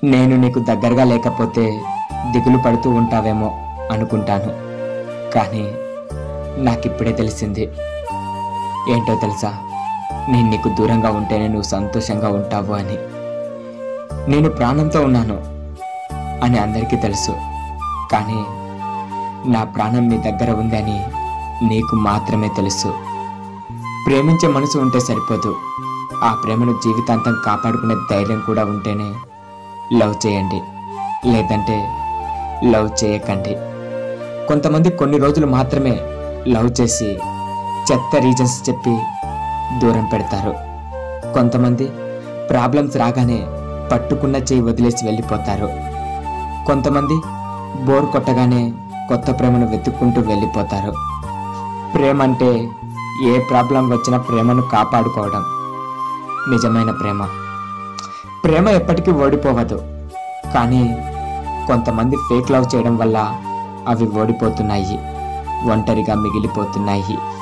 నేను నీకు దగ్గరగా లేకపోతే దిగులు పడుతూ ఉంటావేమో అనుకుంటాను కానీ నాకిప్పుడే తెలిసింది ఏంటో తెలుసా నేను నీకు దూరంగా ఉంటేనే నువ్వు సంతోషంగా ఉంటావు అని నేను ప్రాణంతో ఉన్నాను అని అందరికీ తెలుసు కానీ నా ప్రాణం నీ దగ్గర ఉందని నీకు మాత్రమే తెలుసు ప్రేమించే మనసు ఉంటే సరిపోదు ఆ ప్రేమను జీవితాంతం కాపాడుకునే ధైర్యం కూడా ఉంటేనే లవ్ చేయండి లేదంటే లవ్ చేయకండి కొంతమంది కొన్ని రోజులు మాత్రమే లవ్ చేసి చెత్త రీజన్స్ చెప్పి దూరం పెడతారు కొంతమంది ప్రాబ్లమ్స్ రాగానే పట్టుకున్న చేయి వదిలేసి వెళ్ళిపోతారు కొంతమంది బోర్ కొట్టగానే కొత్త ప్రేమను వెతుక్కుంటూ వెళ్ళిపోతారు ప్రేమ అంటే ఏ ప్రాబ్లం వచ్చినా ప్రేమను కాపాడుకోవడం నిజమైన ప్రేమ ప్రేమ ఎప్పటికీ ఓడిపోవదు కానీ కొంతమంది ఫేక్ లవ్ చేయడం వల్ల అవి ఓడిపోతున్నాయి ఒంటరిగా మిగిలిపోతున్నాయి